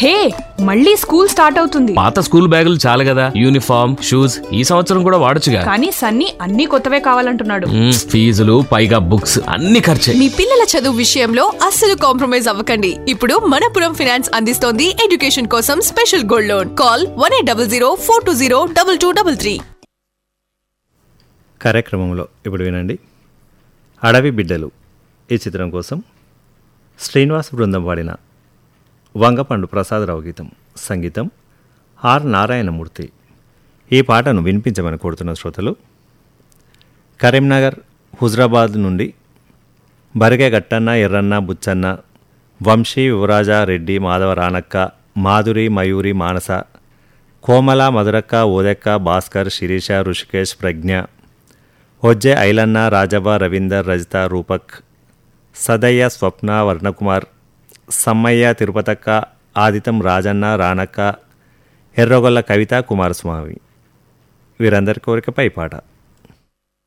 హే మళ్ళీ school start అవుతుంది పాత స్కూల్ బ్యాగులు చాలు కదా యూనిఫామ్ షూస్ ఈ సంవత్సరం కూడా వాడొచ్చుగా కానీ సన్నీ అన్ని కొత్తవే కావాలంటున్నాడు మ్మ్, ఫీజులు పైగా బుక్స్ అన్ని ఖర్చే మీ పిల్లల చదువు విషయంలో అస్సలు కాంప్రమైజ్ అవ్వకండి ఇప్పుడు మనపురం ఫినాన్స్ అందిస్తోంది ఎడ్యుకేషన్ కోసం special gold loan call one eight double zero four two zero double two double three కార్యక్రమంలో ఇప్పుడు వినండి అడవి బిడ్డలు ఈ చిత్రం కోసం శ్రీనివాస్ బృందం పాడిన వంగపండు ప్రసాదరావు గీతం సంగీతం ఆర్ నారాయణమూర్తి ఈ పాటను వినిపించమని కోరుతున్న శ్రోతలు కరీంనగర్ హుజరాబాద్ నుండి బరిగే గట్టన్న ఎర్రన్న బుచ్చన్న వంశీ యువరాజ రెడ్డి మాధవ రానక్క మాధురి మయూరి మానస కోమల మధురక్క ఓదెక్క భాస్కర్ శిరీష ఋషికేష్ ప్రజ్ఞ ఒజ్జె ఐలన్న రాజవ్వ రవీందర్ రజిత రూపక్ సదయ్య స్వప్న వర్ణకుమార్ సమ్మయ్య తిరుపతక్క ఆదితం రాజన్న రానక్క ఎర్రగొల్ల కవిత కుమారస్వామి వీరందరి కోరికపై పాట